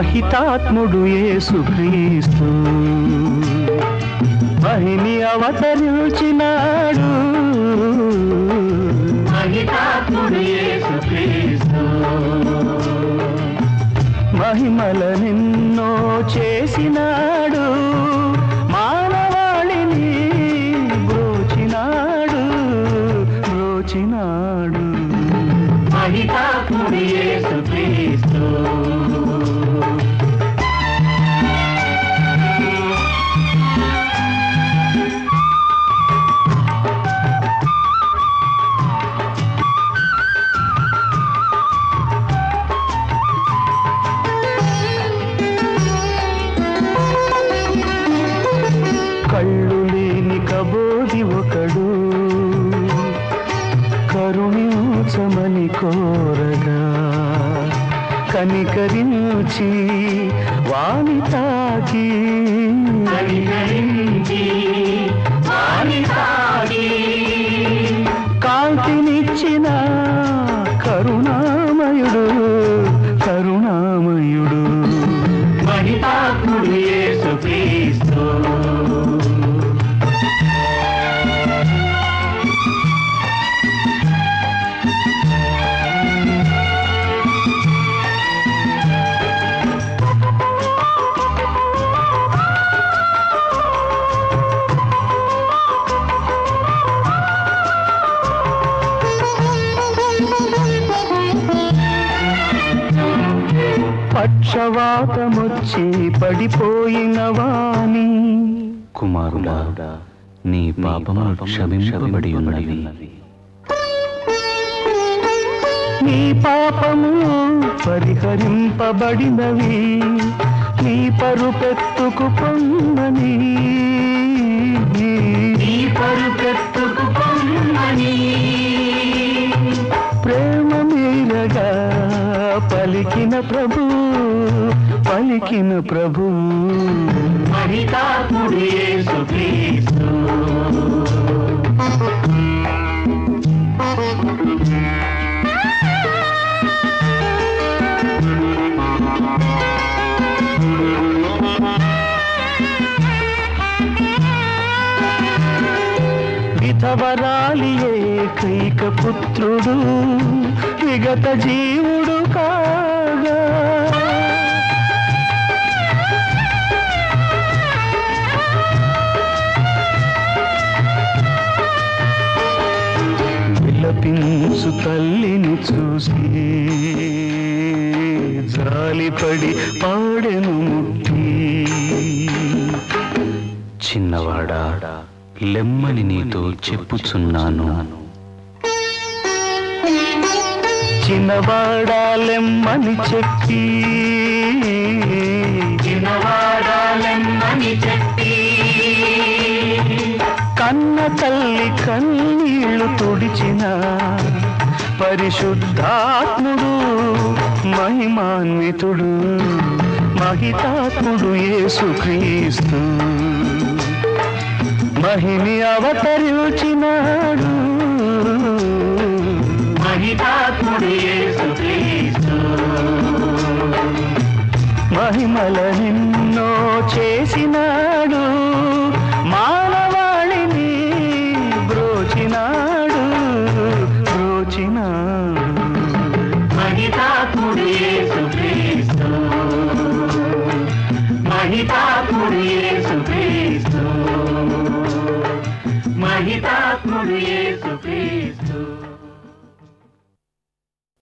మహితాత్ముడు యేసుక్రీస్తు మహిమి అవతరించినాడు మహితాత్ముడు యేసుక్రీస్తు మహిమల నిన్నో చేసినాడు మానవాళిని బ్రోచినాడు బ్రోచినాడు మహితాత్ముడు యేసుక్రీస్తు కళ్ళు లేని కబోది ఒకడు కరుణించమని కోరగా కనికరించి వాణి తాకి కనికరించి వాని తాగి కాంతినిచ్చిన కరుణామయుడు కరుణామయుడు మహితాత్ముడు యేసుక్రీస్తు పక్షవాతమొచ్చి పడిపోయిన వాణి కుమారుడా నీ పాపములు క్షమించబడి ఉన్నవి నీ పాపము పరిహరింపబడినవి నీ పరుపెత్తుకు పొందని ఈ పరుపెత్తుకు పొమ్మని ప్రేమ మీరగా పలికిన ప్రభు పలికిన ప్రభు మహితాత్ముడు యేసుక్రీస్తు విధవరాలి ఏకైక పుత్రుడు విగత జీవుడు కాగా విలపించు తల్లిని చూసి జాలిపడి పాడెను ముట్టి చిన్నవాడా లెమ్మని నీతో చెప్పుచున్నాను చిన్నవాడా లెమ్మని చెప్పి చిన్నవాడాలెమ్మని చెప్పి కన్న తల్లి కన్నీళ్లు తుడిచిన పరిశుద్ధాత్ముడు మహిమాన్వితుడు మహితాత్ముడు యేసుక్రీస్తు మహిమి అవతరించినాడు మహితాత్ముడు యేసుక్రీస్తు మహిమల నిన్నో చేసినాడు మానవాళిని బ్రోచినాడు బ్రోచినాడు మహితాత్ముడు యేసుక్రీస్తు మహితాత్ముడు యేసుక్రీస్తు మహితాత్ముడు యేసుక్రీస్తు